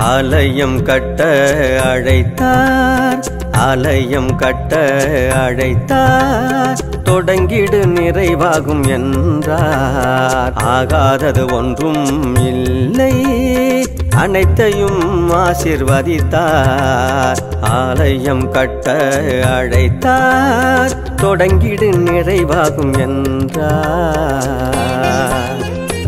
ஆலயம் கட்ட அழைத்தார் ஆலயம் கட்ட அழைத்தார் தொடங்கிடு நிறைவாகும் என்றார் ஆகாதது ஒன்றும் இல்லை அனைத்தையும் ஆசிர்வதித்தார் ஆலயம் கட்ட அழைத்தார் தொடங்கிடு நிறைவாகும் என்றார்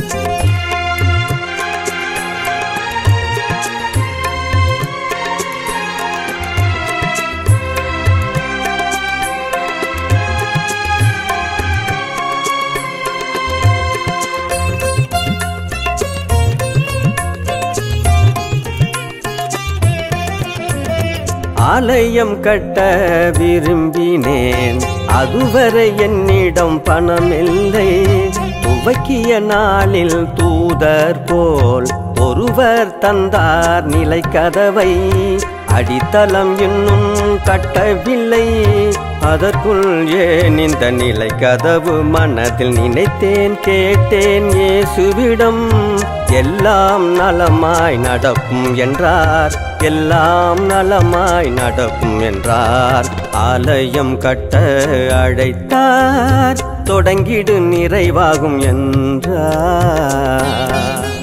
ஆலயம் கட்ட விரும்பினேன் அதுவரை என்னிடம் பணமில்லை துவக்கிய நாளில் தூதர் போல் ஒருவர் தந்தார் நிலை கதவை அடித்தளம் இன்னும் கட்டவில்லை அதற்குள் ஏன் இந்த நிலை கதவு மனதில் நினைத்தேன் கேட்டேன் இயேசுவிடம் எல்லாம் நலமாய் நடக்கும் என்றார் எல்லாம் நலமாய் நடக்கும் என்றார் ஆலயம் கட்ட அழைத்தார் தொடங்கிடு நிறைவாகும் என்றார்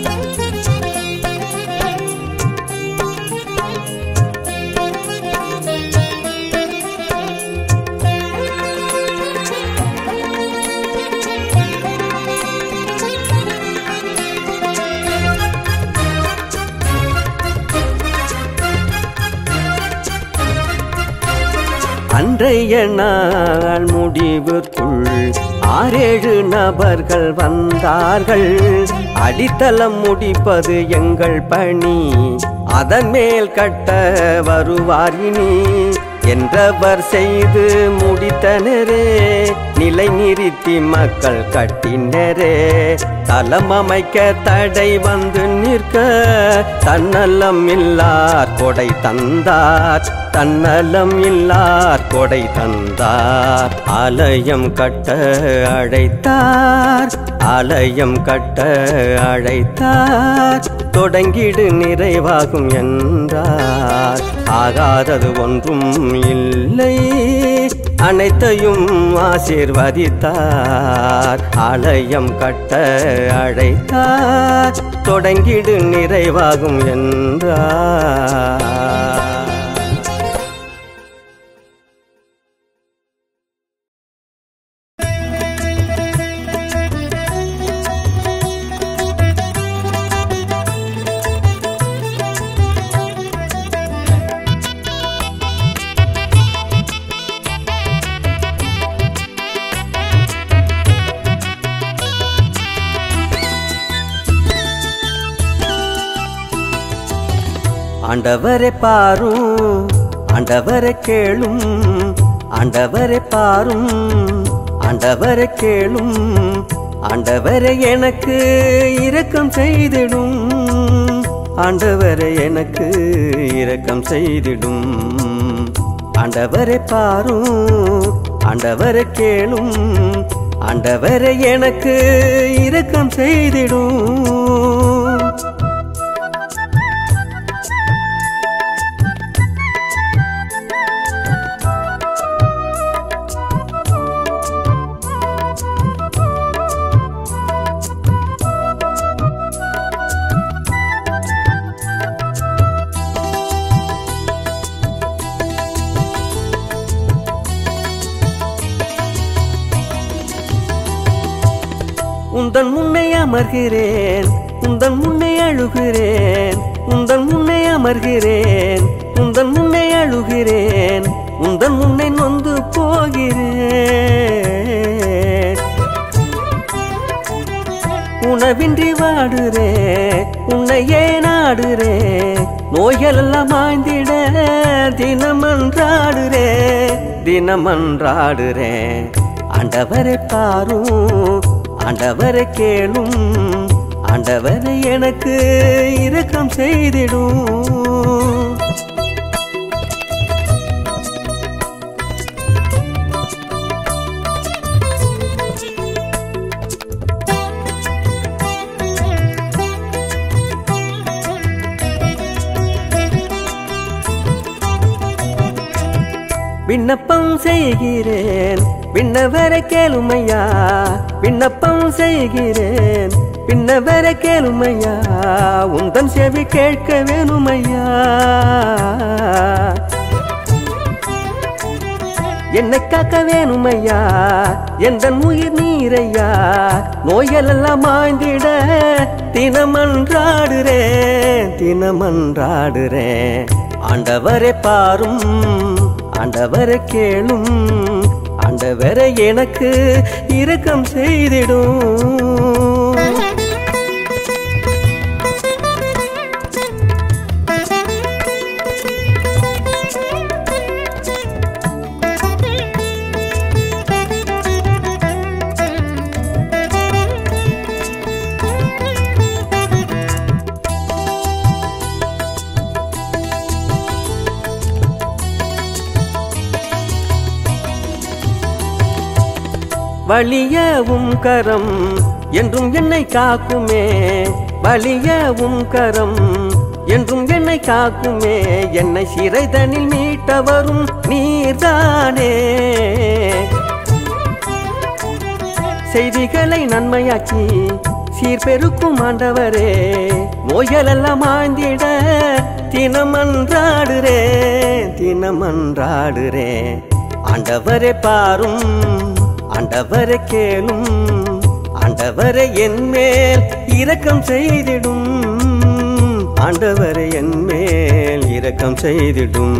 அன்றைய நாள் முடிவுக்குள் ஆறேழு நபர்கள் வந்தார்கள் அடித்தளம் முடிப்பது எங்கள் பணி அதன் மேல் கட்ட வருவார் இனி என்றவர் செய்து முடித்தனரே நிலை நிறுத்தி மக்கள் கட்டினரே தலம் அமைக்க தடை வந்து நிற்க தன்னலம் இல்லார் கொடை தந்தார் தன்னலம் இல்லார் கொடை தந்தார் ஆலயம் கட்ட அழைத்தார் ஆலயம் கட்ட அழைத்தார் தொடங்கிடு நிறைவாகும் என்றார் ஆகாதது ஒன்றும் இல்லை அனைத்தையும் ஆசீர்வதித்தார் ஆலயம் கட்ட அழைத்தார் தொடங்கிடு நிறைவாகும் என்றார் ஆண்டவரை பாரும் ஆண்டவரை கேளும் ஆண்டவரை பாரும் ஆண்டவரை கேளும் ஆண்டவரை எனக்கு இரக்கம் செய்திடும் ஆண்டவரை எனக்கு இரக்கம் செய்திடும் ஆண்டவரை பாரும் ஆண்டவரை கேளும் ஆண்டவரை எனக்கு இரக்கம் செய்திடும் உந்தன் முன்னே அமர்கிறேன் உந்தன் முன்னே அழுகிறேன் உந்தன் முன்னே அமர்கிறேன் உந்தன் முன்னே அழுகிறேன் உந்தன் முன்னே நொந்து போகிறேன் உணவின்றி வாடுறே உன்னையே நாடுறே நோய்கள் எல்லாம் மாய்ந்திட தினமன்றாடுறே தினமன்றாடுறே ஆண்டவரை பாரும் ஆண்டவரை கேளும் ஆண்டவரை எனக்கு இரக்கம் செய்திடும் விண்ணப்பம் செய்கிறேன் விண்ணவரை கேளுமையா விண்ணப்பம் செய்கிறேன் விண்ணவரை கேளுமையா உந்தன் செவி கேட்க வேணுமையா என்னை காக்க வேணுமையா எந்த உயிர் நீரையா நோயலெல்லாம் மாய்ந்திட தினமன்றாடுறேன் தினமன்றாடுறேன் ஆண்டவரை பாரும் ஆண்டவரை கேளும் ஆண்டவரை எனக்கு இரக்கம் செய்திடும் வலியவும் கரம் என்றும் என்னை காக்குமே வலியவும் கரம் என்றும் என்னை காக்குமே என்னை சிறைதனில் மீட்ட வரும் நீர்தானே செய்திகளை நன்மையாக்கி சீர்பெருக்கும் ஆண்டவரே நோய்களெல்லாம் ஆழ்ந்திட தினமன்றாடுறே தினமன்றாடுறே ஆண்டவரே பாரும் ஆண்டவரை கேளும் ஆண்டவரை என் மேல் இரக்கம் செய்திடும் ஆண்டவரை என் மேல் இரக்கம் செய்திடும்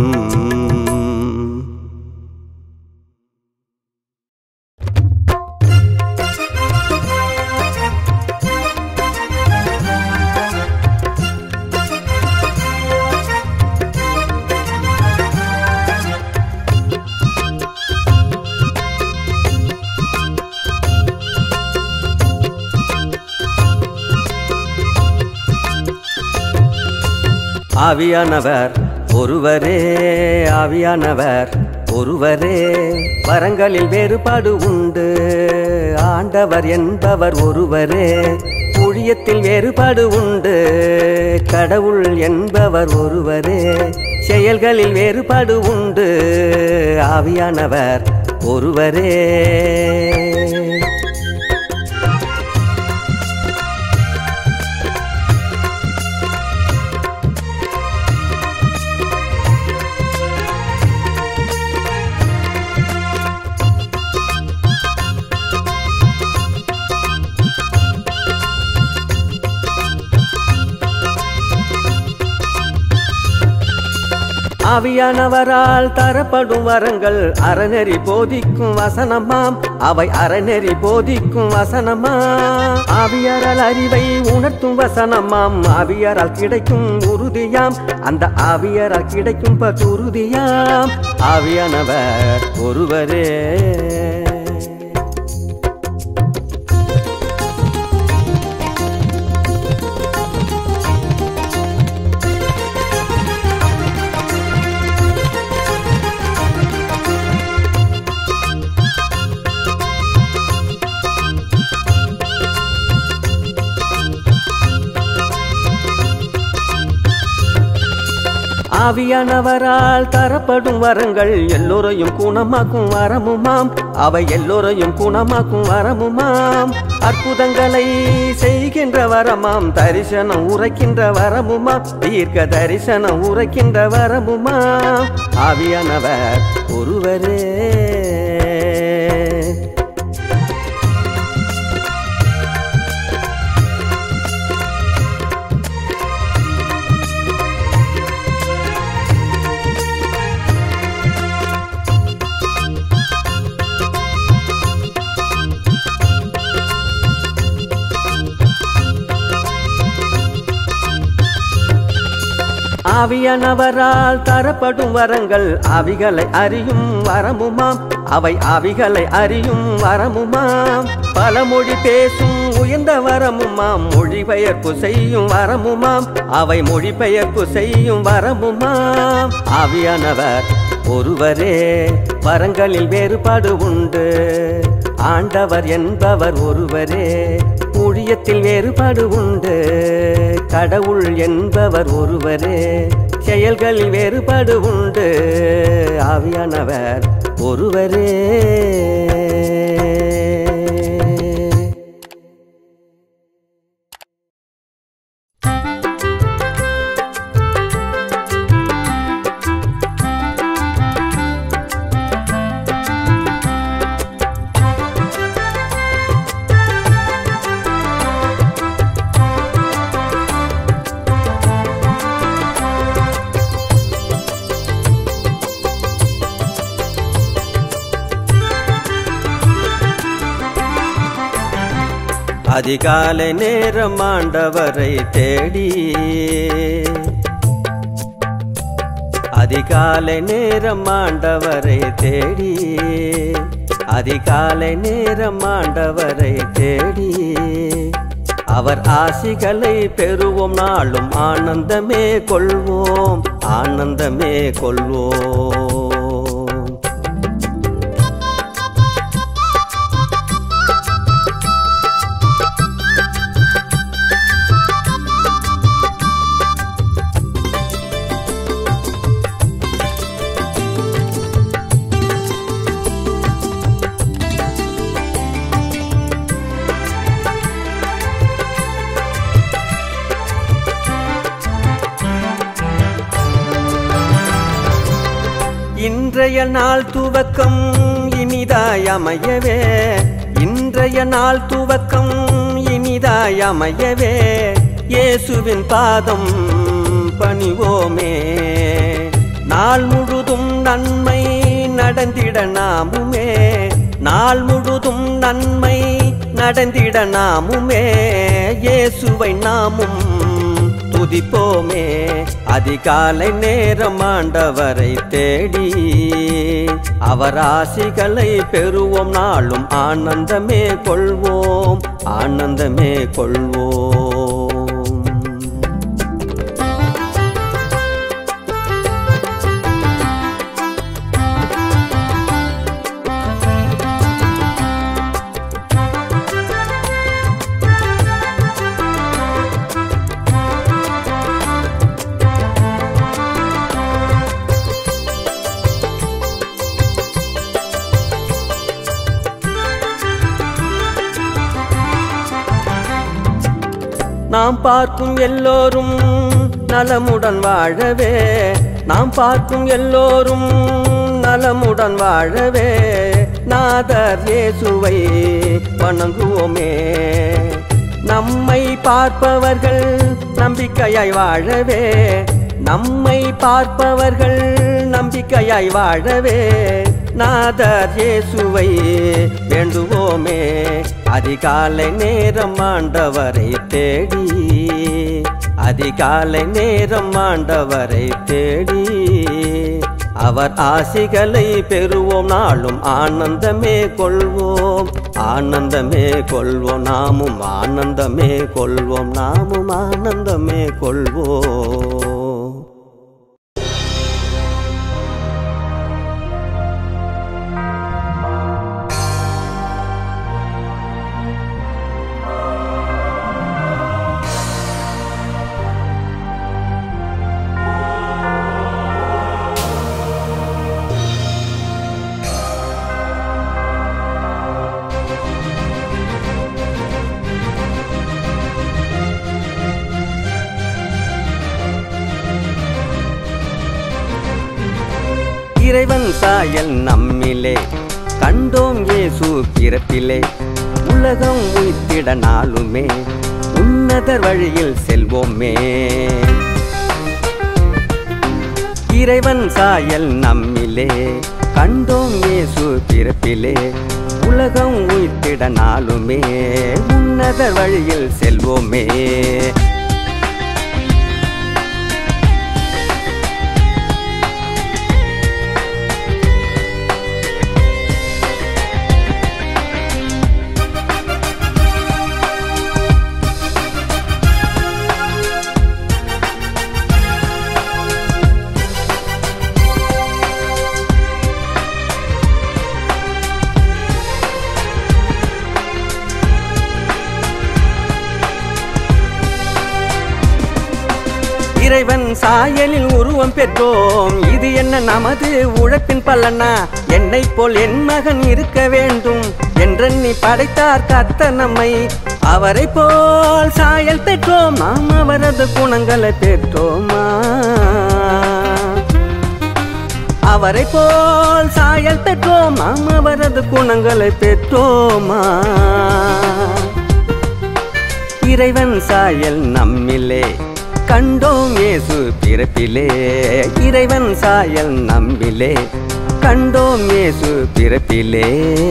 ஆவியானவர் ஒருவரே ஆவியானவர் ஒருவரே வரங்களில் வேறுபாடு உண்டு ஆண்டவர் என்பவர் ஒருவரே ஊழியத்தில் வேறுபாடு உண்டு கடவுள் என்பவர் ஒருவரே செயல்களில் வேறுபாடு உண்டு ஆவியானவர் ஒருவரே ஆவியானவரால் தரப்படும் வரங்கள் அறநெறி போதிக்கும் வசனமாம் அவை அறநெறி போதிக்கும் வசனமாம் ஆவியாரால் அறிவை உணர்த்தும் வசனமாம் ஆவியாரால் கிடைக்கும் உறுதியாம் அந்த ஆவியாரால் கிடைக்கும் பதுருதியாம் ஆவியானவர் ஒருவரே ஆவியானவரால் தரப்படும் வரங்கள் எல்லோரையும் குணமாக்கும் வரமுமாம் அவை எல்லோரையும் குணமாக்கும் வரமுமாம் அற்புதங்களை செய்கின்ற வரமாம் தரிசனம் உரைக்கின்ற வரமுமாம் தீர்க்க தரிசனம் உரைக்கின்ற வரமுமாம் ஆவியானவர் ஒருவரே ஆவியானவரால் தரப்படும் வரங்கள் ஆவிகளை அறியும் வரமுமாம் அவை ஆவிகளை அறியும் வரமுமாம் பல மொழி பேசும் உயர்ந்த வரமுமாம் மொழிபெயர்ப்பு செய்யும் வரமுமாம் அவை மொழிபெயர்ப்பு செய்யும் வரமுமாம் ஆவியானவர் ஒருவரே வரங்களில் வேறுபாடு உண்டு ஆண்டவர் என்பவர் ஒருவரே ஊழியத்தில் வேறுபாடு உண்டு கடவுள் என்பவர் ஒருவரே செயல்களில் வேறுபாடு உண்டு ஆவியானவர் ஒருவரே அதிகாலை நேரம் ஆண்டவரை தேடி அதிகாலை நேரம் ஆண்டவரை தேடி அதிகாலை நேரம் ஆண்டவரை தேடி அவர் ஆசிகளை பெறுவோம் நாளும் ஆனந்தமே கொள்வோம் ஆனந்தமே கொள்வோம் இன்றைய நாள் துவக்கம் இனிதாய் அமையவே இன்றைய நாள் துவக்கம் இனிதாய் அமையவே இயேசுவின் பாதம் பணிவோமே நாள் முழுதும் நன்மை நடந்திட நாமுமே நாள் முழுதும் நன்மை நடந்திட நாமுமே இயேசுவை நாமும் துதிப்போமே அதிகாலை நேரம் ஆண்டவரை தேடி அவர் ஆசிகளை பெறுவோம் நாளும் ஆனந்தமே கொள்வோம் ஆனந்தமே கொள்வோம் நாம் பார்க்கும் எல்லோரும் நலமுடன் வாழவே நாம் பார்க்கும் எல்லோரும் நலமுடன் வாழவே நாதர் இயேசுவை வணங்குவோமே நம்மை பார்ப்பவர்கள் நம்பிக்கையாய் வாழவே நம்மை பார்ப்பவர்கள் நம்பிக்கையாய் வாழவே நாதர் இயேசுவை வேண்டுவோமே அதிகாலை நேரம் ஆண்டவரை தேடி அதிகாலை நேரம் ஆண்டவரை தேடி அவர் ஆசிகளை பெறுவோம் நாளும் ஆனந்தமே கொள்வோம் ஆனந்தமே கொள்வோம் நாமும் ஆனந்தமே கொள்வோம் நாமும் ஆனந்தமே கொள்வோம் இறைவன் சாயல் நம்மிலே கண்டோம் இயேசு பிறப்பிலே உலகம் உயிர்த்திட நாளுமே உன்னதர் வழியில் செல்வோமே இறைவன் சாயல் நம்மிலே கண்டோம் இயேசு பிறப்பிலே உலகம் உயிர்த்திட நாளுமே உன்னதர் வழியில் செல்வோமே இறைவன் சாயலில் உருவம் பெற்றோம் இது என்ன நமது உழைப்பின் பலனா என்னை போல் என் மகன் இருக்க வேண்டும் என்றெண்ணி படைத்தார் கத்த நம்மை அவரை போல் சாயல் பெற்றோம் நாம் அவரது குணங்களை பெற்றோமா அவரை போல் சாயல் பெற்றோம் நாம் அவரது குணங்களை பெற்றோமா இறைவன் சாயல் நம்மிலே கண்டோம் இயேசு பிறப்பிலே இறைவன் சாயல் நம்மிலே கண்டோம் இயேசு பிறப்பிலே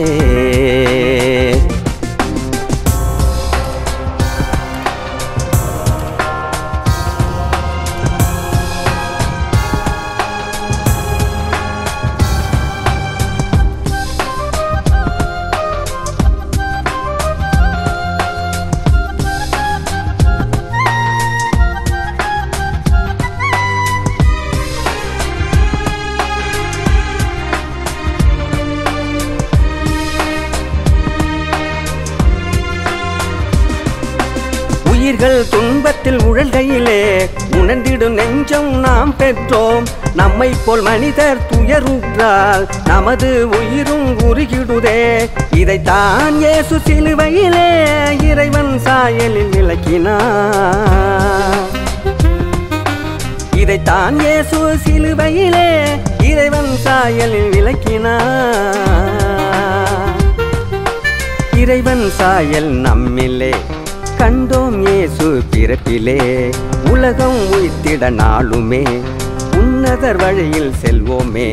உயிர்கள் துன்பத்தில் உழல்கையிலே உணர்ந்திடும் நெஞ்சம் நாம் பெற்றோம் நம்மை போல் மனிதர் துயருற்றால் நமது உயிரும் உருகிடுதே இதைத்தான் இயேசு சிலுவையிலே இறைவன் சாயலில் விளக்கினார் இதைத்தான் இயேசு சிலுவையிலே இறைவன் சாயலில் விளக்கினார் இறைவன் சாயல் நம்மிலே கண்டோம் இயேசு பிறப்பிலே உலகம் உய்த்திட நாளுமே உன்னதர் வழியில் செல்வோமே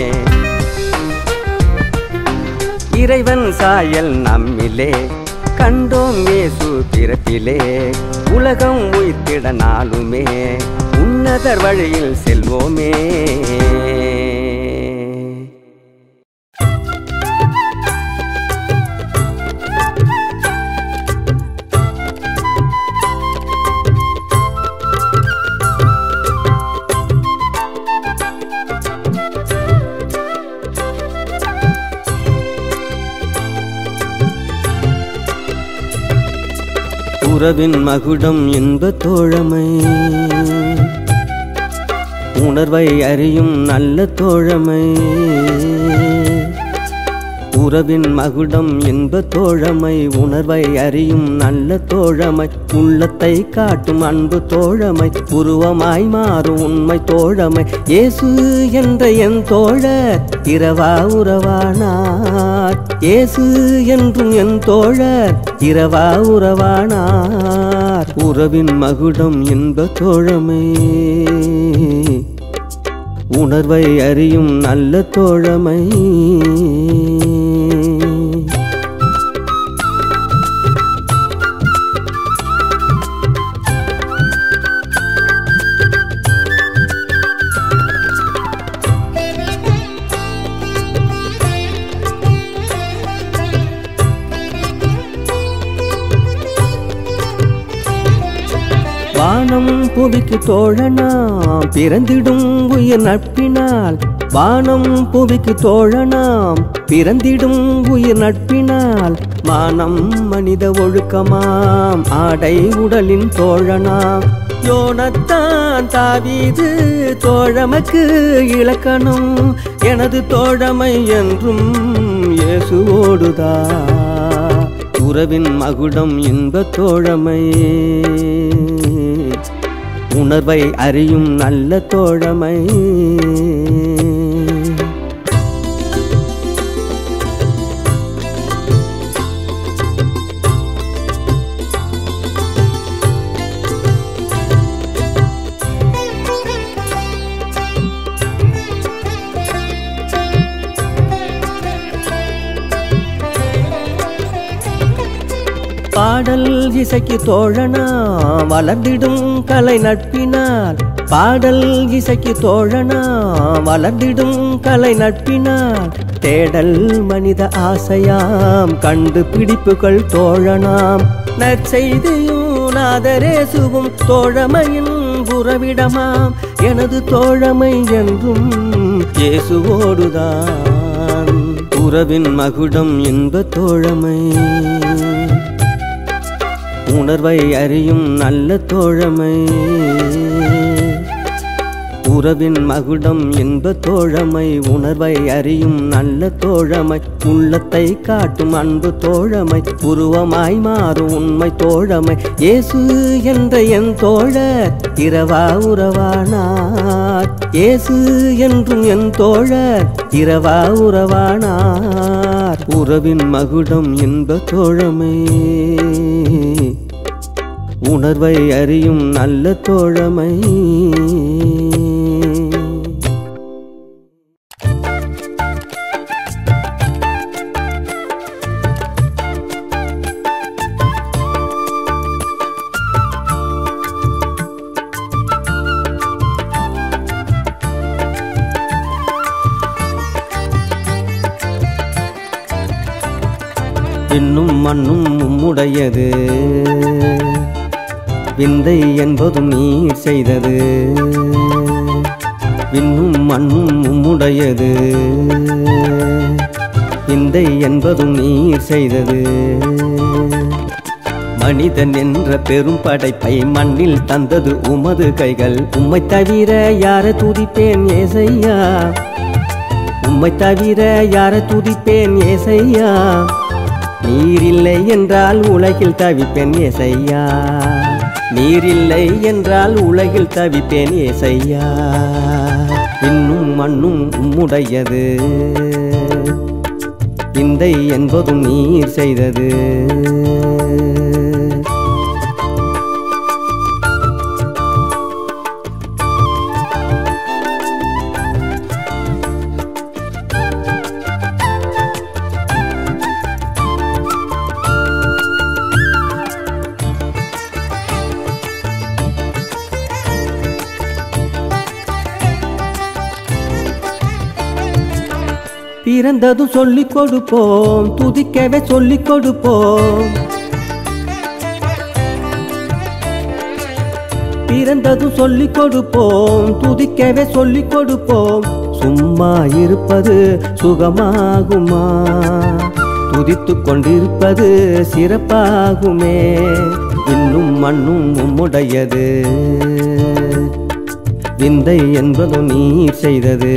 இறைவன் சாயல் நம்மிலே கண்டோம் இயேசு பிறப்பிலே உலகம் உய்த்திட நாளுமே உன்னதர் வழியில் செல்வோமே உறவின் மகுடம் இன்ப தோழமை உணர்வை அறியும் நல்ல தோழமை உறவின் மகுடம் இன்ப தோழமை உணர்வை அறியும் நல்ல தோழமை உள்ளத்தை காட்டும் அன்பு தோழமை உருவமாய் மாறும் உண்மை தோழமை இயேசு என்ற என் தோழர் இரவா உறவானார் இயேசு என்றும் என் தோழர் இரவா உறவானார் உறவின் மகுடம் இன்ப தோழமை உணர்வை அறியும் நல்ல தோழமை வானம் புவிக்கு தோழனாம் பிறந்திடும் உயிர் நட்பினால் வானம் புவிக்கு தோழனாம் பிறந்திடும் உயிர் நட்பினால் மானம் மனித ஒழுக்கமாம் ஆடை உடலின் தோழனாம் யோனத்தான் தாவீது தோழமைக்கு இலக்கணம் எனது தோழமை என்றும் இயேசுவோடுதான் உறவின் மகுடம் இன்ப தோழமை உணர்வை அறியும் நல்ல தோழமை பாடல் இசைக்கு தோழனா வளர்ந்திடும் கலை நட்பினால் பாடல் இசைக்கு தோழனா வளர்ந்திடும் கலை நட்பினால் தேடல் மனித ஆசையாம் கண்டுபிடிப்புகள் தோழனாம் நற்செய்தியும் நாதரேசுவும் தோழமையின் உறவிடமாம் எனது தோழமை என்றும் இயேசுவோடுதான் உறவின் மகுடம் இன்ப தோழமை உணர்வை அறியும் நல்ல தோழமை உறவின் மகுடம் என்ப தோழமை உணர்வை அறியும் நல்ல தோழமை உள்ளத்தை காட்டும் அன்பு தோழமை உருவமாய் மாறும் உண்மை தோழமை இயேசு என்ற என் தோழர் இரவா உறவானார் இயேசு என்றும் என் தோழர் இரவா உறவானார் உறவின் மகுடம் என்ப தோழமை உணர்வை அறியும் நல்ல தோழமை விண்ணும் மண்ணும் உம்முடையது விந்தை என்பதும் நீர் செய்தது விண்ணும் மண்ணும் உம்முடையது விந்தை என்பதும் நீர் செய்தது மனிதன் என்ற பெரும் படைப்பை மண்ணில் தந்தது உமது கைகள் உம்மை தவிர யார துதிப்பேன் ஏசையா உம்மை தவிர யார துதிப்பேன் ஏசையா நீரில்லை என்றால் உலகில் தவிப்பேன் ஏசையா நீரில்லை என்றால் உலகில் தவிப்பேன் ஏசையா இன்னும் மண்ணும் உம்முடையது விந்தை என்பதும் நீர் செய்தது பிறந்ததும் சொல்லிக் கொடுப்போம் துதிக்கவே சொல்லிக் கொடுப்போம் பிறந்ததும் சொல்லிக் கொடுப்போம் துதிக்கவே சொல்லிக் கொடுப்போம் சும்மா இருப்பது சுகமாகுமா துதித்துக் கொண்டிருப்பது சிறப்பாகுமே இன்னும் மண்ணும் உம்முடையது விந்தை என்பதும் நீர் செய்தது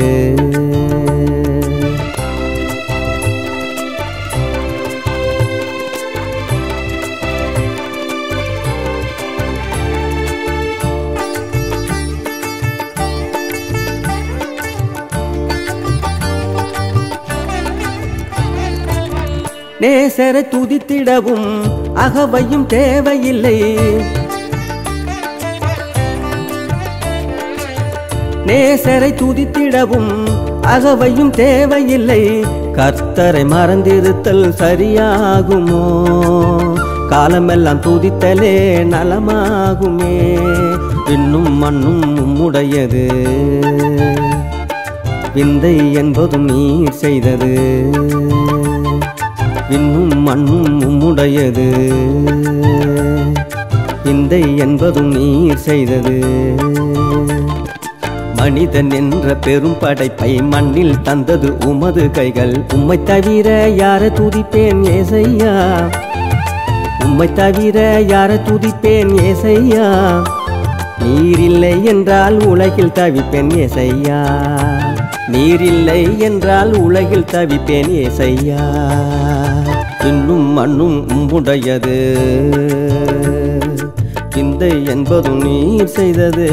நேசரை துதித்திடவும் அகவையும் தேவையில்லை நேசரை துதித்திடவும் அகவையும் தேவையில்லை கர்த்தரை மறந்திருத்தல் சரியாகுமோ காலமெல்லாம் துதித்தலே நலமாகுமே இன்னும் மண்ணும் உம்முடையது விந்தை என்பதும் நீர் செய்தது விண்ணும் மண்ணும் உம்முடையது விந்தை என்பதும் நீர் செய்தது மனிதன் என்ற பெரும் படைப்பை மண்ணில் தந்தது உமது கைகள் உம்மை தவிர யார துதிப்பேன் ஏசையா உம்மை தவிர யார துதிப்பேன் ஏசையா நீரில்லை என்றால் உலகில் தவிப்பேன் ஏசையா நீரில்லை என்றால் உலகில் தவிப்பேன் ஏசையா இன்னும் மண்ணும் உம்முடையது இந்த என்பதும் நீர் செய்தது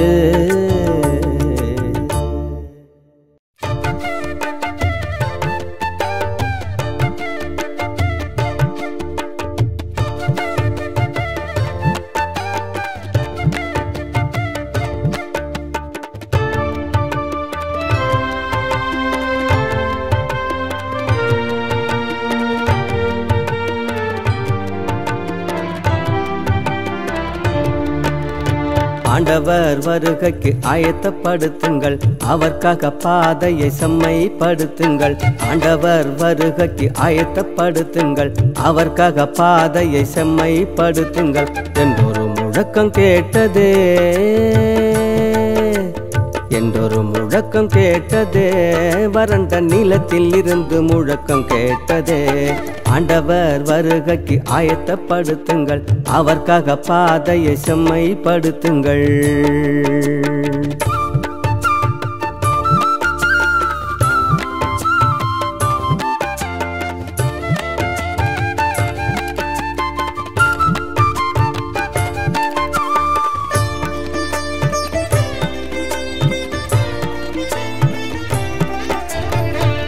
ஆண்டவர் வருகைக்கு ஆயத்தப்படுத்துங்கள் அவர்க்காக பாதையை செம்மைப்படுத்துங்கள் ஆண்டவர் வருகைக்கு ஆயத்தப்படுத்துங்கள் அவர்க்காக பாதையை செம்மைப்படுத்துங்கள் என்றொரு முழக்கம் கேட்டதே என்றொரு முழக்கம் கேட்டதே வறண்ட நிலத்தில் இருந்து முழக்கம் கேட்டதே ஆண்டவர் வருகைக்கு ஆயத்தப்படுத்துங்கள் அவர்க்காக பாதையை செம்மைப்படுத்துங்கள்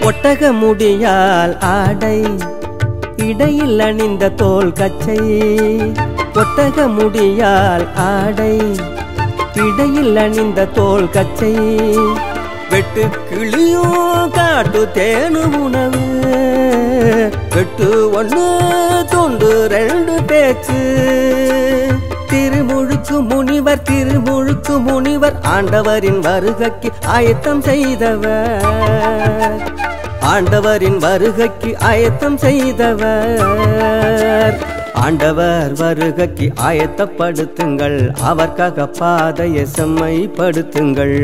ஒட்டக முடியால் ஆடை இடையில் அணிந்த தோல் கச்சை ஒட்டக முடியால் ஆடை இடையில் அணிந்த தோல் கச்சை வெட்டு கிளியும் காட்டு தேனு உணவு வெட்டு ஒண்ணு தொண்டு ரெண்டு பேச்சு திருமுழுக்கு முனிவர் திருமுழுக்கு முனிவர் ஆண்டவரின் வருகைக்கு ஆயத்தம் செய்தவர் ஆண்டவரின் வருகைக்கு ஆயத்தம் செய்தவர் ஆண்டவர் வருகைக்கு ஆயத்தப்படுத்துங்கள் அவர்க்காக பாதையை செம்மைப்படுத்துங்கள்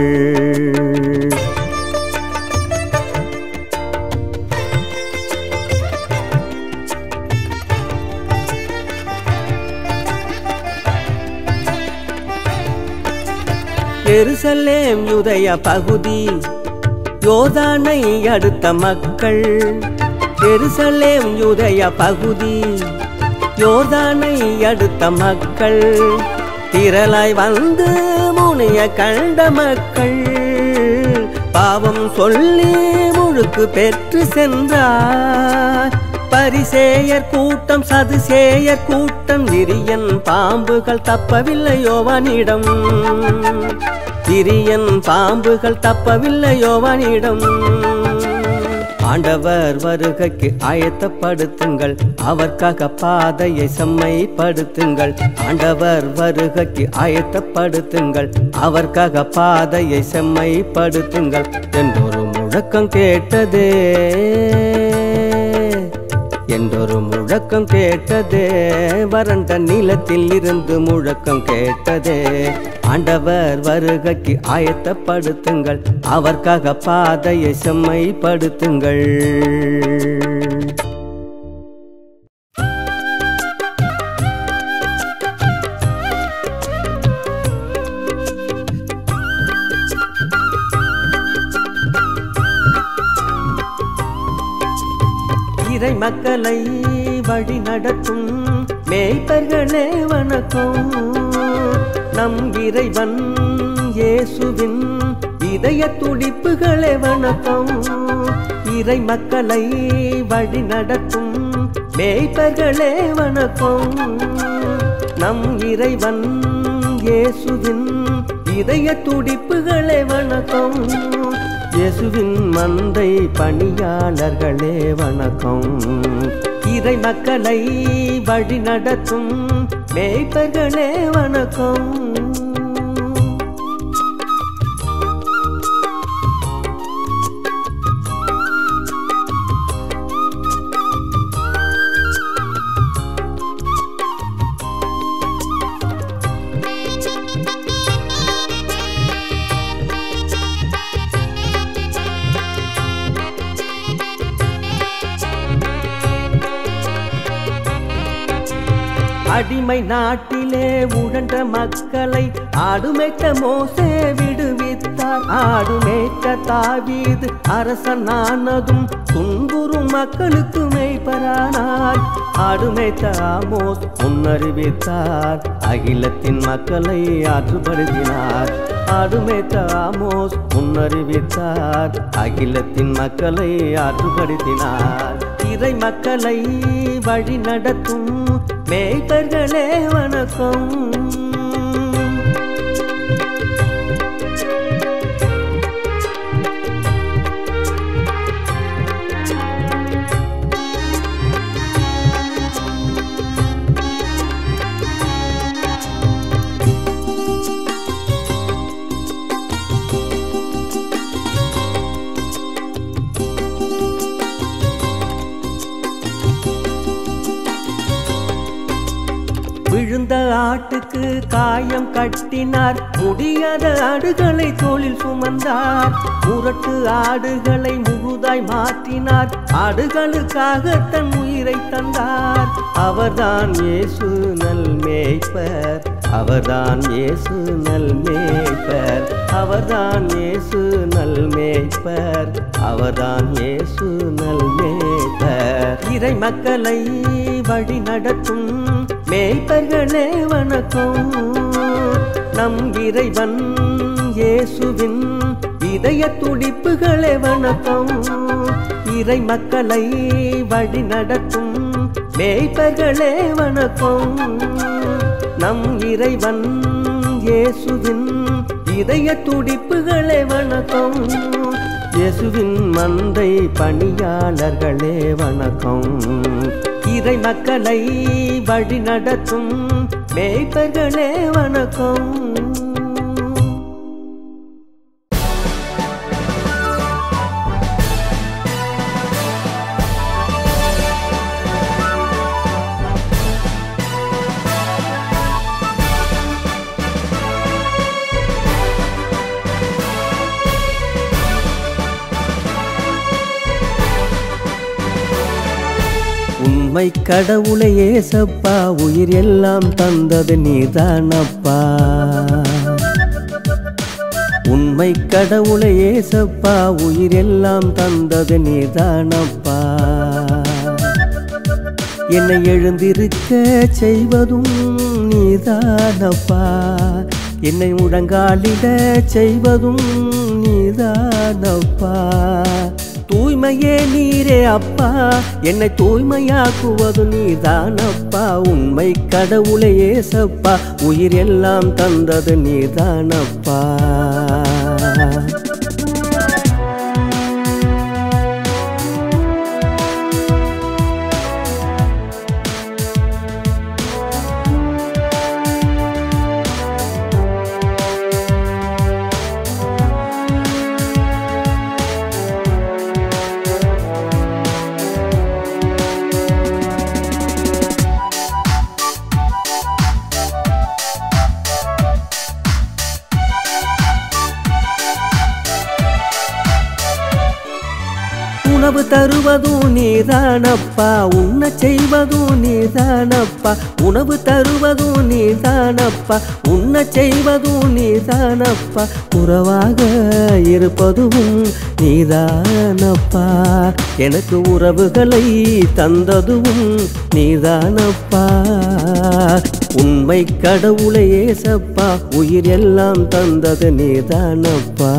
எருசலேம் யுதய பகுதி யோதானை அடுத்த மக்கள் எருசலேம் யுதய பகுதி யோதானை அடுத்த மக்கள் திரளாய் வந்து முனைய கண்ட மக்கள் பாவம் சொல்லி முழுக்கு பெற்று சென்றார் பரிசேயர் கூட்டம் சதுசேயர் கூட்டம் விரியன் பாம்புகள் தப்பவில்லை யோவானிடம் விரியன் பாம்புகள் தப்பவில்லை யோவானிடம் ஆண்டவர் வருகைக்கு ஆயத்தப்படுத்துங்கள் அவர்க்காக பாதையை செம்மைப்படுத்துங்கள் ஆண்டவர் வருகைக்கு ஆயத்தப்படுத்துங்கள் அவர்க்காக பாதையை செம்மைப்படுத்துங்கள் என்றொரு முழக்கம் கேட்டதே என்றொரு முழக்கம் கேட்டதே வறண்ட நிலத்தில் இருந்து முழக்கம் கேட்டதே ஆண்டவர் வருகைக்கு ஆயத்தப்படுத்துங்கள் அவர்க்காக பாதையை செம்மைப்படுத்துங்கள் இறை மக்களை வழி நடத்தும் மேய்ப்பர்களே வணக்கம் நம் இறைவன் இயேசுவின் இதய துடிப்புகளே வணக்கம் இறை மக்களை வழி நடத்தும் மேய்ப்பர்களே வணக்கம் நம் இறைவன் இயேசுவின் இதய துடிப்புகளே வணக்கம் இயேசுவின் மந்தை பணியாளர்களே வணக்கம் இறை மக்களை வழி நடத்தும் மேய்ப்பர்களே வணக்கம் அடிமை நாட்டிலே உழன்ற மக்களை ஆடுமேற்ற மோசே விடுவித்தார் ஆடுமேற்ற தாவீது அரசனானதும் துன்புறும் மக்களுக்கு மெய்ப்பரானார் ஆடுமேற்ற ஆமோஸ் முன்னறிவித்தார் அகிலத்தின் மக்களை ஆற்றுப்படுத்தினார் ஆடுமேற்ற ஆமோஸ் முன்னறிவித்தார் அகிலத்தின் மக்களை ஆற்றுப்படுத்தினார் இறை மக்களை வழி நடத்தும் மேய்ப்பர்களே வணக்கம் விழுந்த ஆட்டுக்கு காயம் கட்டினார் முடியாத ஆடுகளை தோளில் சுமந்தார் முரட்டு ஆடுகளை முழுதாய் மாற்றினார் ஆடுகளுக்காக தன் உயிரை தந்தார் அவர்தான் இயேசு நல் மேய்ப்பர் அவர்தான் இயேசு நல் மேய்ப்பர் அவர்தான் இயேசு நல் மேய்ப்பர் அவர்தான் இயேசு நல் மேய்ப்பர் இறை மக்களை வழி நடத்தும் மேய்ப்பர்களே வணக்கம் நம் இறைவன் இயேசுவின் இதய துடிப்புகளே வணக்கம் இறை மக்களை வழி நடத்தும் மேய்ப்பர்களே வணக்கம் நம் இறைவன் இயேசுவின் இதய துடிப்புகளே வணக்கம் இயேசுவின் மந்தை பணியாளர்களே வணக்கம் இறை மக்களை வழி நடத்தும் மேய்ப்பர்களே வணக்கம் உண்மை கடவுளை ஏசப்பா உயிர் எல்லாம் தந்தது நீதானப்பா உண்மை கடவுளை ஏசப்பா உயிர் எல்லாம் தந்தது நீதானப்பா என்னை எழுந்திருக்க செய்வதும் நீதானப்பா என்னை முழங்காலிட செய்வதும் நீதானப்பா தூய்மையே நீரே அப்பா என்னை தூய்மையாக்குவது நீதானப்பா உண்மை கடவுளை ஏசப்பா உயிர் எல்லாம் தந்தது நீதானப்பா உணவு தருவதும் நீதானப்பா உண்ண செய்வதும் நீதானப்பா உணவு தருவதும் நீதானப்பா உண்ண செய்வதும் நீதானப்பா உறவாக இருப்பதும் நீதானப்பா எனக்கு உறவுகளை தந்ததும் நீதானப்பா உண்மை கடவுளை ஏசப்பா உயிர் எல்லாம் தந்தது நீதானப்பா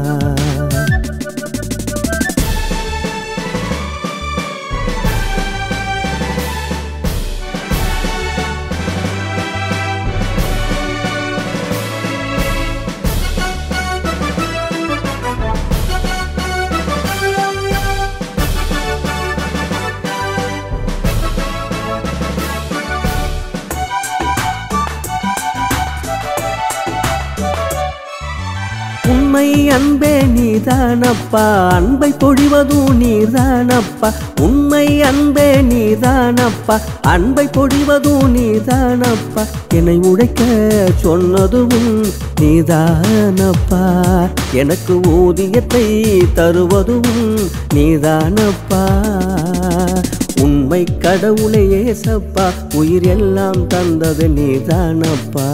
உண்மை அன்பே நீதானப்பா அன்பை பொழிவதும் நீதானப்பா உண்மை அன்பே நீதானப்பா அன்பை பொழிவதும் நீதானப்பா என்னை உடைக்க சொன்னதும் நீதானப்பா எனக்கு ஊதியத்தை தருவதும் நீதானப்பா உண்மை கடவுளை ஏசப்பா உயிர் எல்லாம் தந்தது நீதானப்பா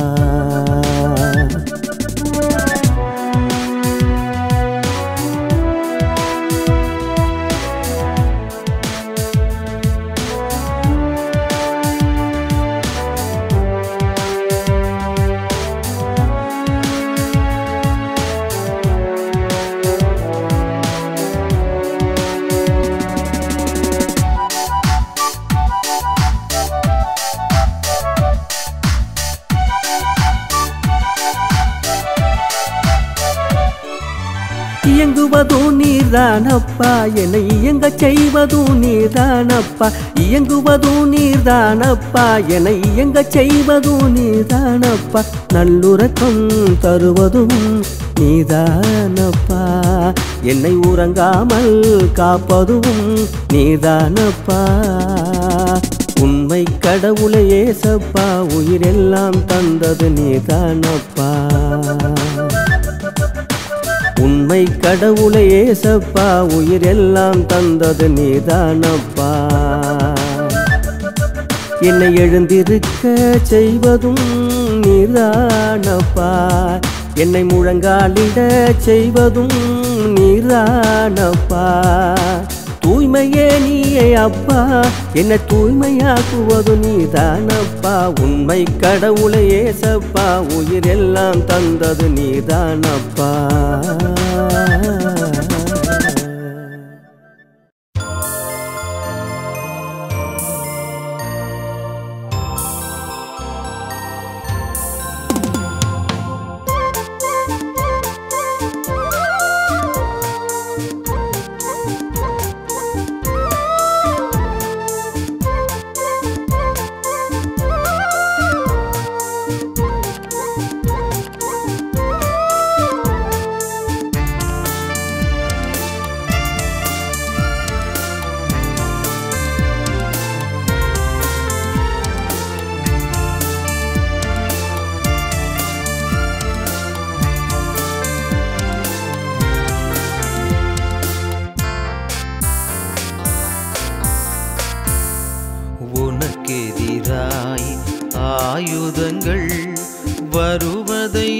இயங்குவதும் நீர்தானப்பா என்னை இயங்க செய்வதும் நீர்தானப்பா இயங்குவதும் நீர்தானப்பா என்னை இயங்க செய்வதும் நீர்தானப்பா நல்லுறக்கம் தருவதும் நீதானப்பா என்னை உறங்காமல் காப்பதும் நீதானப்பா உண்மை கடவுளை ஏசப்பா உயிரெல்லாம் தந்தது நீதானப்பா உண்மை கடவுளை ஏசப்பா உயிரெல்லாம் தந்தது நீதானப்பா என்னை எழுந்திருக்க செய்வதும் நீதானப்பா என்னை முழங்காலிட செய்வதும் நீதானப்பா தூய்மையே நீயே அப்பா என்ன தூய்மையாக்குவது நீதானப்பா உண்மை கடவுளை ஏசப்பா உயிரெல்லாம் தந்தது நீதானப்பா உனக்கெதிராய் ஆயுதங்கள் வருவதை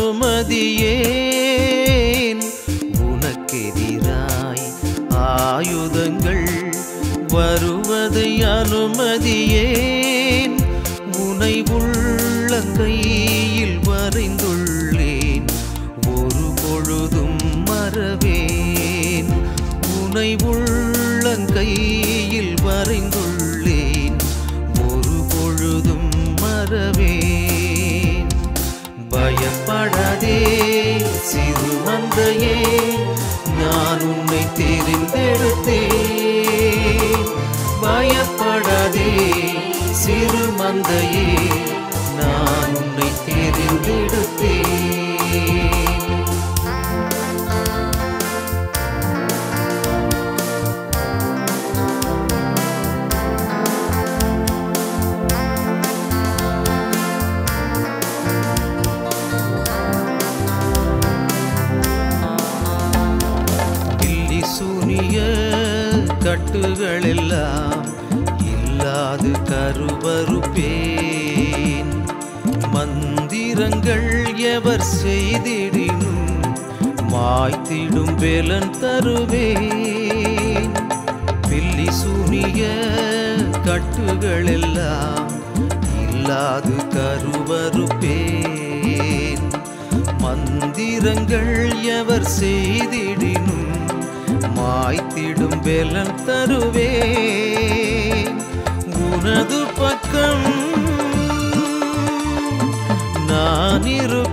அனுமதியேன் உனக்கெதிராய் ஆயுதங்கள் வருவதை அனுமதியேன் உனை உள்ளங்கையில் வரைந்துள்ளேன் ஒரு பொழுதும் மறவேன் உனை உள்ளங்கையில் வரைந்துள்ளேன் ஒரு பொழுதும் மறவேன் பயப்படாதே சிறு மந்தையே நான் உன்னை தெரிந்தெடுத்தேன் பயப்படாதே சிறு மந்தையே நான் உன்னை தெரிந்தெடுத்தேன் கில்லி சூனிய கட்டுகளெல்லாம் இல்லாது கருவறுப்பேன் மந்திரங்கள் எவர் செய்திடினும் மாய்த்திடும் வேலன் தருவேன் பில்லி சூனிய கட்டுகளெல்லாம் இல்லாது கருவறுப்பேன் மந்திரங்கள் எவர் செய்திடினும் மாய்த்திடும் வேலன் தருவேன் உனது பக்கம் நான்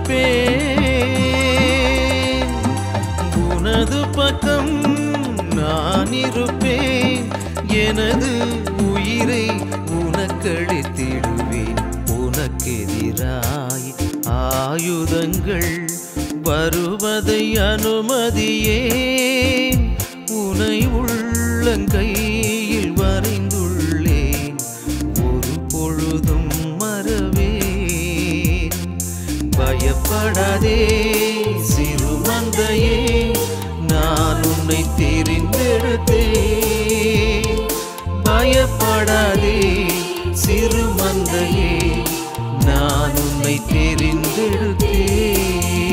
இருப்பேன் உனது பக்கம் நான் இருப்பேன் எனது உயிரை உனக்களித்திடுவேன் உனக்கெதிராய் ஆயுதங்கள் வருவதை அனுமதியேன் உனை உள்ளங்கையில் வரைந்துள்ளேன் ஒரு பொழுதும் மறவேன் பயப்படாதே சிறு மந்தையே நான் உன்னை தெரிந்தெடுத்தேன் பயப்படாதே சிறு மந்தையே நான் உன்னை தெரிந்தெடுத்தேன்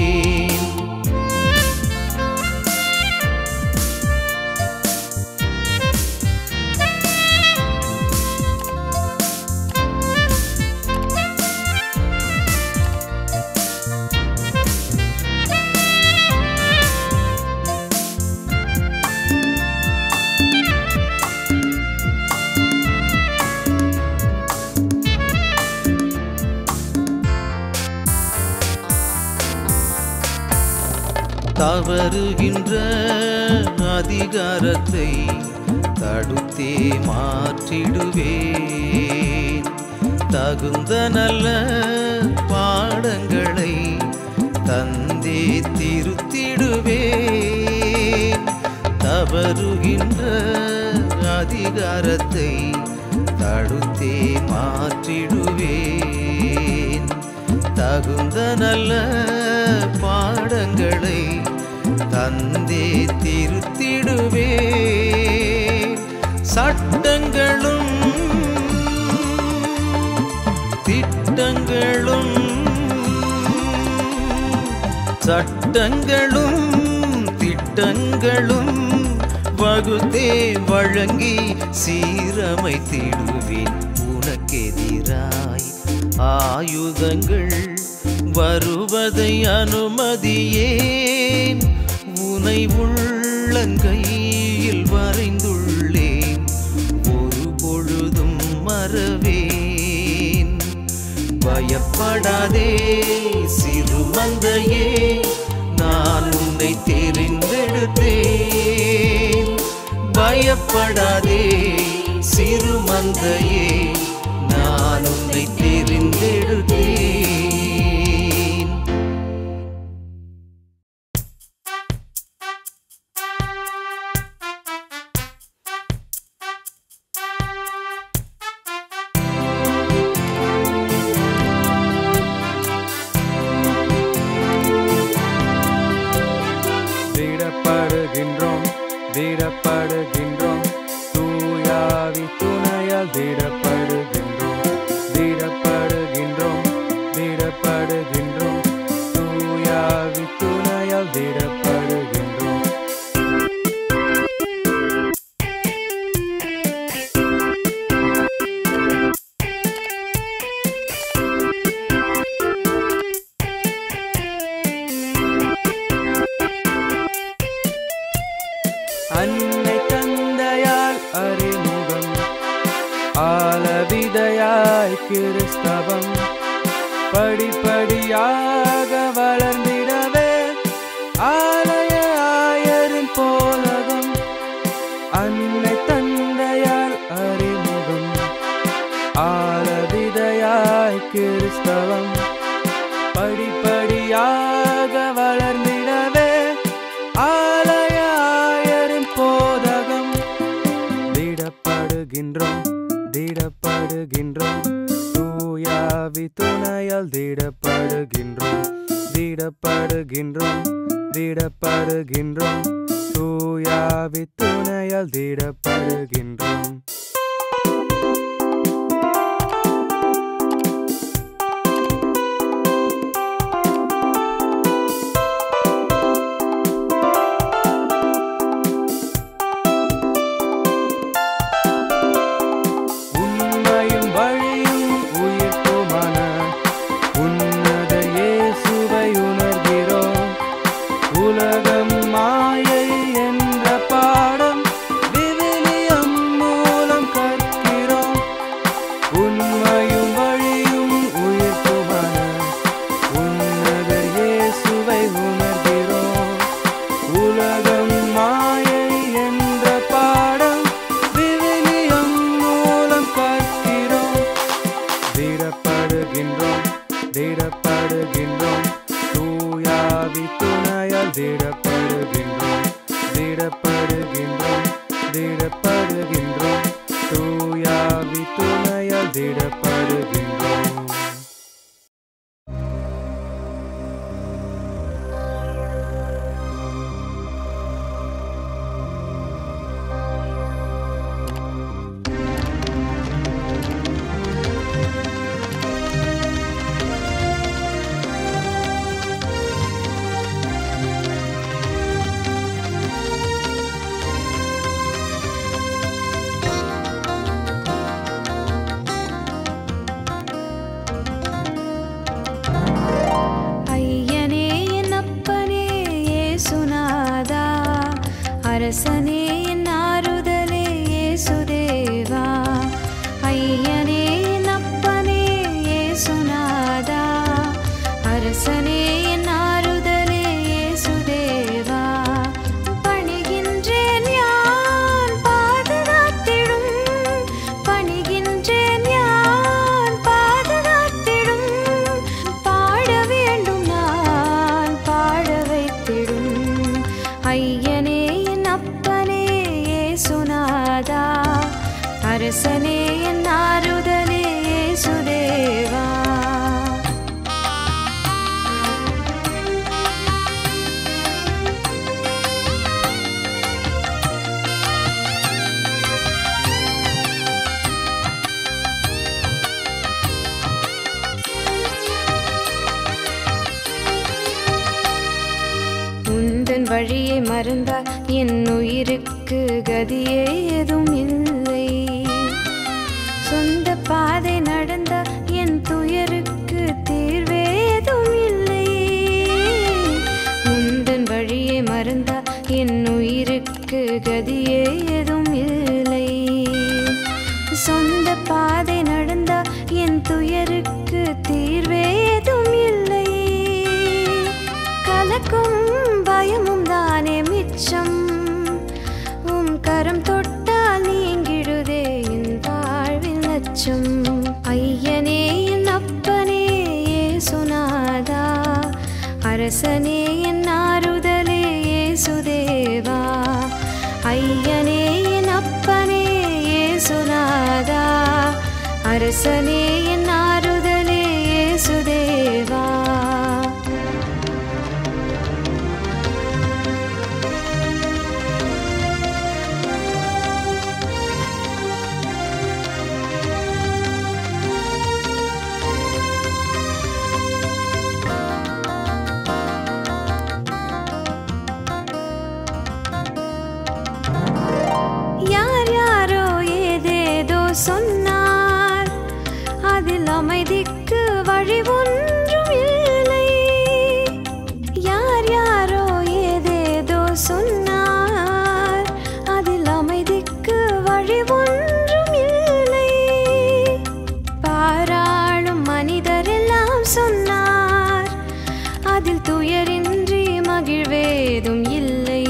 தவறுகின்ற அதிகாரத்தை தடுத்தே மாற்றிடுவேன் தகுந்த நல்ல பாடங்களை தந்தே திருத்திடுவேன் தவறுகின்ற அதிகாரத்தை தடுத்தே மாற்றிடுவேன் தகுந்த நல்ல பாடங்களை தந்தே திருத்திடுவேன் சட்டங்களும் திட்டங்களும் சட்டங்களும் திட்டங்களும் வகுத்தே வழங்கி சீரமைத்திடுவேன் உனக்கெதிராய் ஆயுதங்கள் வருவதை அனுமதியேன் உனை உள்ளங்கையில் வரைந்துள்ளேன் ஒரு பொழுதும் மறவேன் பயப்படாதே சிறுமந்தையே நான் உன்னை தெரிந்தெடுத்தேன் பயப்படாதே சிறுமந்தையே நான் உன்னை தெரிந்தெடுத்தேன் திடப்படுகின்றோம் திடப்படுகின்றோம் தூயாவி துணையால் திடப்படுகின்றோம் திடப்படுகின்றோம் திடப்படுகின்றோம் தூயாவி துணையால் திடப்படுகின்றோம் அன்னை தந்தையால் அறிமுகம் ஆலவிதையாய் கிறிஸ்தவம் படிப்படியாக வளர்ந்திடவே ஆலய ஆயரின் போலகம் அன்னை தந்தையால் அறிமுகம் ஆலவிதையாய் கிறிஸ்தவம் படிப்படியாக வளர்ந்திடவே ஆலய ஆயரின் போதகம் திடப்படுகின்றோம் திடப்படுகின்றோம் தூயாவி துணையால் திடப்படுகின்றோம் திடப்படுகின்றோம் திடப்படுகின்றோம் தூயாவி துணையால் திடப்படுகின்றோம் உண்மையும் வழியும் உயிர்ப்புமான உன்னத இயேசுவை உணர்கிறோம் உலகம் மாயை என்ற பாடம் விவிலியம் மூலம் கற்கிறோம் உண்மையும் வழியும் உயிர்ப்புமான உன்னத இயேசுவை உணர்கிறோம் உலகம் மாயை என்ற பாடம் விவிலியம் மூலம் கற்கிறோம் திடப்படுகின்றோம் திடப்படுகின்றோம் தூயாவி துணையால் திடப்படுகின்றோம் திடப்படுகின்றோம் திடப்படுகின்றோம் தூயாவி துணையால் திடப்படுகின்றோம் ஐயனே என் அப்பனே ஏசுநாதா அரசனே என் ஆறுதலே ஏசுதேவா ஐயனே என் அப்பனே ஏசுநாதா அரசனே என் ஆறுதலே ஏசுதேவா பணிகின்றேன் யான் பாதுகாத்திடும் பணிகின்றேன் யான் பாதுகாத்திடும் பாட வேண்டும் நான் பாட வைத்திடும் ஐயனே என் அப்பனே ஏசுநாதா அரசனே என் ஆறுதலே ஏசுதேவா உந்தன் வழியை மறந்தால் என் உயிருக்கு உயிருக்கு கதியே ஏதும் இல்லை சொந்த பாதை நடந்த என் துயருக்கு தீர்வேதும் இல்லை உந்தன் வழியை மறந்தா என் உயிருக்கு கதியே ஏதும் இல்லை சொந்த பாதை நடந்தா என் துயருக்கு தீர்வேதும் இல்லை கலக்கும் பயமும் தானே மிச்சம் உம் கரம் தொட்டால் நீங்கிடுதே என் வாழ்வில் நச்சம் ஐயனே என் அப்பனே ஏசுநாதா அரசனே என் ஆறுதலே ஏசுதேவா ஐயனே என் அப்பனே ஏசுநாதா அரசனே என் ஆறுதலே ஏசுதேவா யார் யாரோ ஏதேதோ சொன்னார் அதில் அமைதிக்கு வழி ஒன்றும் இல்லை யார் யாரோ ஏதேதோ சொன்னார் அதில் அமைதிக்கு வழி ஒன்றும் இல்லை பாராளும் மனிதரெல்லாம் சொன்னார் அதில் துயரின்றி மகிழ்வேதும் இல்லை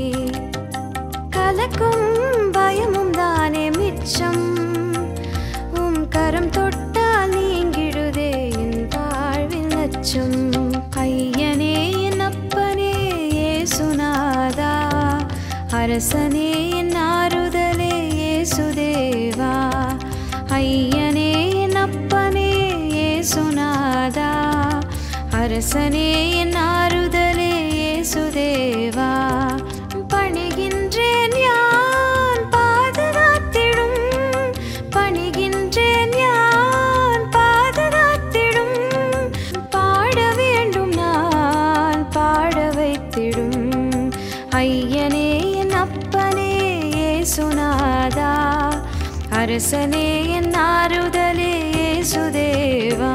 கலக்கும் பயமும் தானே மிச்சம் உம் கரம் தொட்டால் நீங்கிடுதே என் வாழ்வில் நச்சம் ஐயனே என் அப்பனே ஏசுநாதா அரசனே என் ஆறுதலே ஏசுதேவா ஐயனே என் அப்பனே ஏசுநாதா அரசனே என் ஆறுதலே ஏசுதேவா பணிகின்றேன் யான் பாதுகாத்திடும் பணிகின்றேன் யான் பாதுகாத்திடும் பாட வேண்டும் நான் பாட வைத்திடும் ஐயனே என் அப்பனே ஏசுநாதா அரசனே என் ஆறுதலே ஏசுதேவா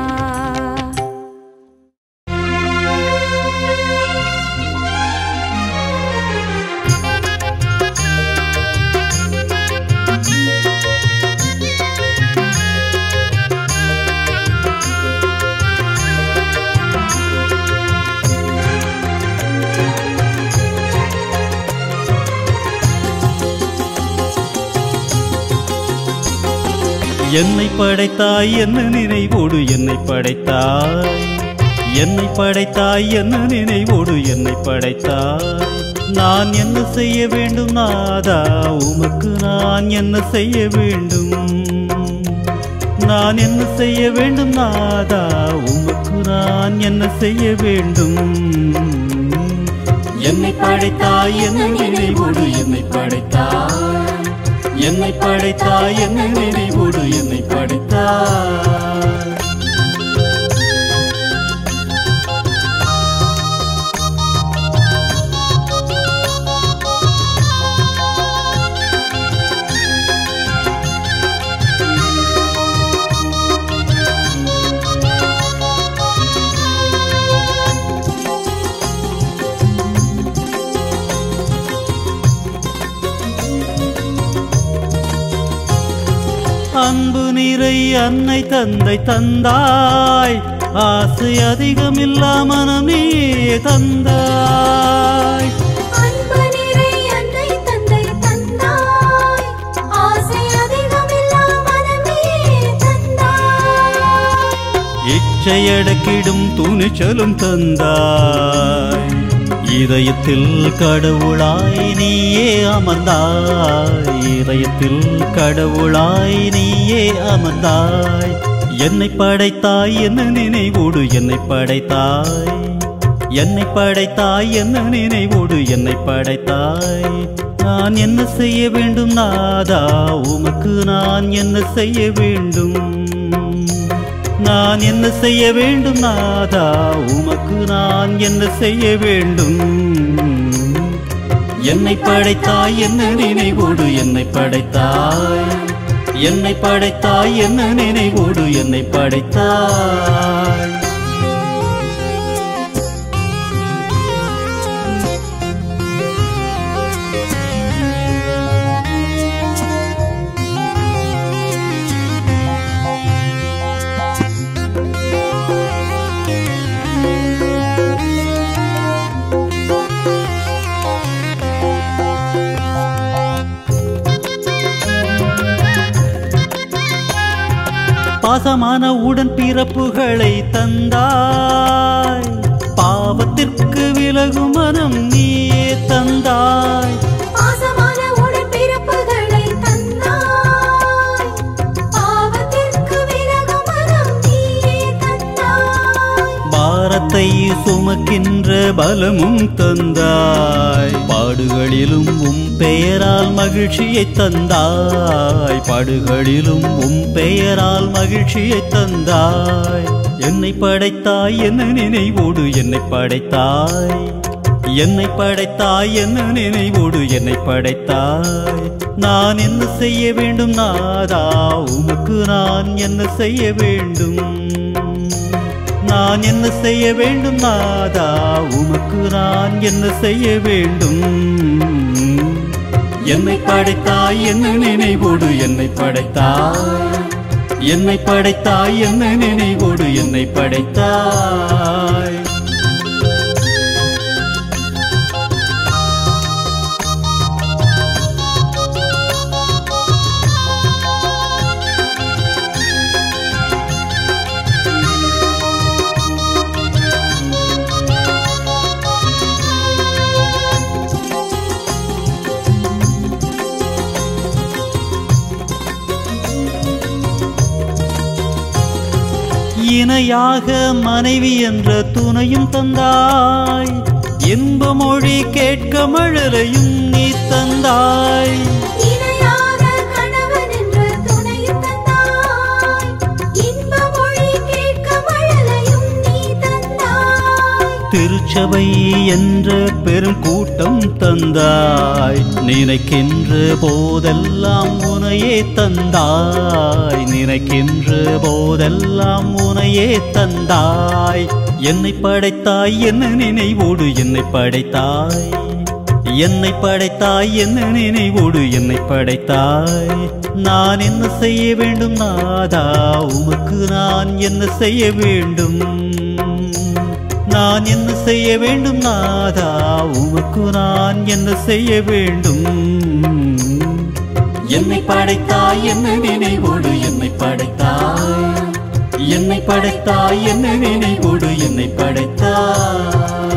என்னை படைத்தாய் என்ன நினைவோடு என்னை படைத்தாய் என்னை படைத்தாய் என்ன நினைவோடு என்னை படைத்தாய் நான் என்ன செய்ய வேண்டும் நாதா உமக்கு நான் என்ன செய்ய வேண்டும் நான் என்ன செய்ய வேண்டும் நாதா உமக்கு நான் என்ன செய்ய வேண்டும் என்னை படைத்தாய் என்ன நினைவோடு என்னை படைத்தாய் என்னை படைத்தாய் என்ன நினைவோடு என்னை படைத்தாய் அன்பு நிறை அன்னை தந்தை தந்தாய் ஆசை அதிகமில்லா மனம் நீயே தந்தாய் அன்பு நிறை அன்னை தந்தை தந்தாய் ஆசை அதிகமில்லா மனமே தந்தாய் இச்சையடக்கிடும் துணிச்சலும் தந்தாய் இதயத்தில் கடவுளாய் நீயே அமர்ந்தாய் இதயத்தில் கடவுளாய் நீயே அமர்ந்தாய் என்னை படைத்தாய் என்ன நினைவோடு என்னை படைத்தாய் என்னை படைத்தாய் என்ன நினைவோடு என்னை படைத்தாய் நான் என்ன செய்ய வேண்டும் நாதா உமக்கு நான் என்ன செய்ய வேண்டும் நான் என்ன செய்ய வேண்டும் நாதா உமக்கு நான் என்ன செய்ய வேண்டும் என்னை படைத்தாய் என்ன நினைவோடு என்னை படைத்தாய் என்னை படைத்தாய் என்ன நினைவோடு என்னை படைத்தாய் பாசமான உடன் பிறப்புகளை தந்தாய் பாவத்திற்கு விலகும் மனம் நீயே தந்தாய் பாசமான உடன்பிறப்புகளை தந்தாய் பாவத்திற்கு விலகும் மனம் நீயே தந்தாய் பாரத்தை சுமக்கின்ற பலமும் தந்தாய் பாடுகளிலும் உம் பெயரால் மகிழ்ச்சியை தந்தாய் பாடுகளிலும் உம் பெயரால் மகிழ்ச்சியை தந்தாய் என்னை படைத்தாய் என்ன நினைவோடு என்னை படைத்தாய் என்னை படைத்தாய் என்ன நினைவோடு என்னை படைத்தாய் நான் என்ன செய்ய வேண்டும் நாதா உமக்கு நான் என்ன செய்ய வேண்டும் நான் என்ன செய்ய வேண்டும் நாதா உமக்கு நான் என்ன செய்ய வேண்டும் என்னை படைத்தாய் என்ன நினைவோடு என்னை படைத்தாய் என்னை படைத்தாய் என்ன நினைவோடு என்னை படைத்தாய் இணையாக மனைவி என்ற துணையும் தந்தாய் இன்ப மொழி கேட்க மழலையும் நீ தந்தாய் இணையாக கணவன் என்ற துணையும் தந்தாய் இன்ப மொழி கேட்க மழலையும் நீ தந்தாய் திருச்சபை என்ற பெரும் கூட்டம் தந்தாய் நினைக்கின்ற போதெல்லாம் உனையே தந்தாய் நினைக்கின்ற போதெல்லாம் உனையே தந்தாய் என்னை படைத்தாய் என்ன நினைவோடு என்னை படைத்தாய் என்னை படைத்தாய் என்ன நினைவோடு என்னை படைத்தாய் நான் என்ன செய்ய வேண்டும் நாதா உமக்கு நான் என்ன செய்ய வேண்டும் நான் என்ன செய்ய வேண்டும் நாதா உமக்கு நான் என்ன செய்ய வேண்டும் என்னை படைத்தாய் என்ன நினைவோடு என்னை படைத்தாய் என்னை படைத்தாய் என்ன நினைவோடு என்னை படைத்தாய்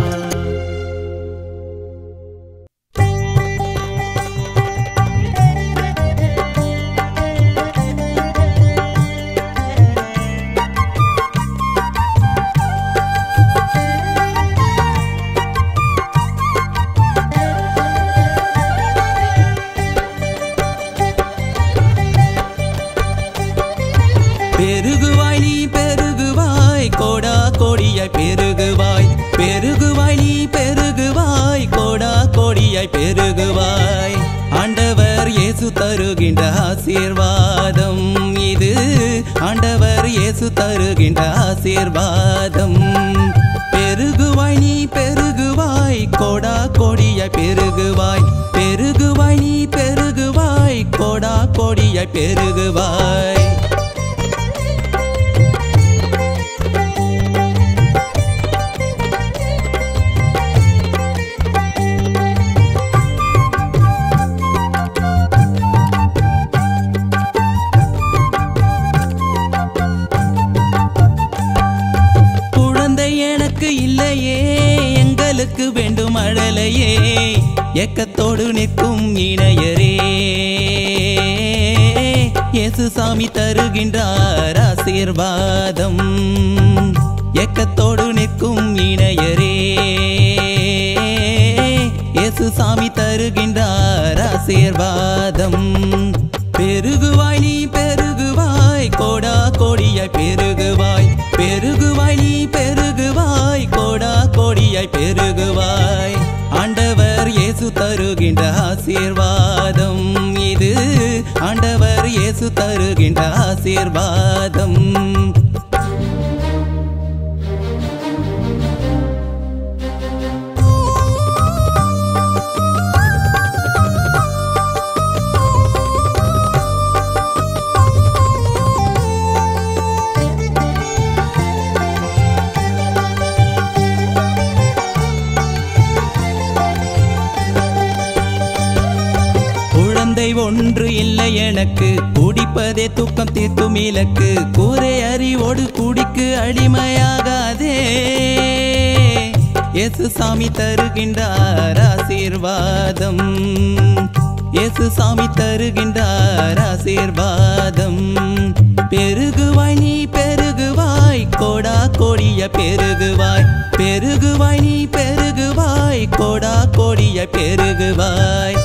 பெருகுவாய் நீ பெருகுவாய் கோடா கோடியாய் பெருகுவாய் பெருகுவாய் நீ பெருகுவாய் கோடா கோடியாய் பெருகுவாய் ஆண்டவர் இயேசு தருகின்ற ஆசீர்வாதம் இது ஆண்டவர் இயேசு தருகின்ற ஆசீர்வாதம் பெருகுவாய் நீ பெருகுவாய் கோடா கோடியாய் பெருகுவாய் பெருகுவாய் நீ பெருகுவாய் கோடா கோடியாய் பெருகுவாய் குழந்தை எனக்கு இல்லையே எங்களுக்கு வேண்டும் அழலையே ஏக்கத்தோடு நிற்கும் இணையரே இயேசு சாமி தருகின்றார் ஆசீர்வாதம் ஏக்கத்தோடு நிற்கும் இணையரே இயேசு சாமி தருகின்றார் ஆசீர்வாதம் பெருகுவாய் நீ பெருகுவாய் கோடா கோடியாய் பெருகுவாய் பெருகுவாய் நீ பெருகுவாய் கோடா கோடியாய் பெருகுவாய் ஆண்ட ஆண்டவர் இயேசு தருகின்ற ஆசீர்வாதம் இது ஆண்டவர் இயேசு தருகின்ற ஆசீர்வாதம் குழந்தை ஒன்று இல்லை எனக்கு குடிப்பதே தூக்கம் தீர்க்கும் இலக்கு கூரை அறிவோடு குடிக்கு அடிமையாகாதே இயேசு சாமி தருகின்றார் ஆசீர்வாதம் இயேசு சாமி தருகின்றார் ஆசீர்வாதம் பெருகுவாய் நீ பெருகுவாய் கோடா கோடிய பெருகுவாய் பெருகுவாய் நீ பெருகுவாய் கோடா கோடிய பெருகுவாய்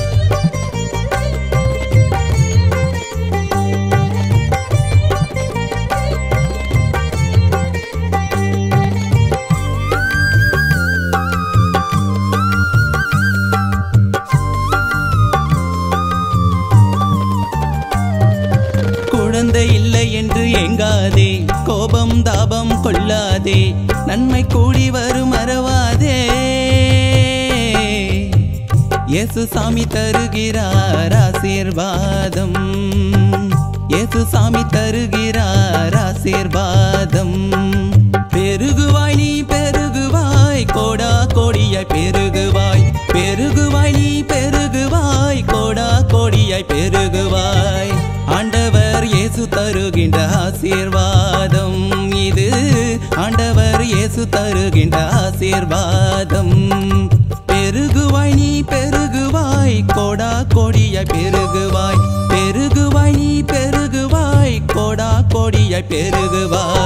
குழந்தை இல்லை என்று எங்காதே கோபம் தாபம் கொள்ளாதே நன்மை கூடி வரும் மறவாதே இயேசு சாமி தருகிறார் ஆசீர்வாதம் இயேசு சாமி தருகிறார் ஆசீர்வாதம் பெருகுவாய் நீ பெருகுவாய் கோடா கோடியாய் பெருகுவாய் பெருகுவாய் நீ பெருகுவாய் கோடா கோடியாய் பெருகுவாய் ஆண்டவர் இயேசு தருகின்ற ஆசீர்வாதம் இது ஆண்டவர் இயேசு தருகின்ற ஆசீர்வாதம் பெருகுவாய் நீ பெருகுவாய் கோடா கோடியாய் பெருகுவாய் பெருகுவாய் நீ பெருகுவாய் கோடா கோடியாய் பெருகுவாய்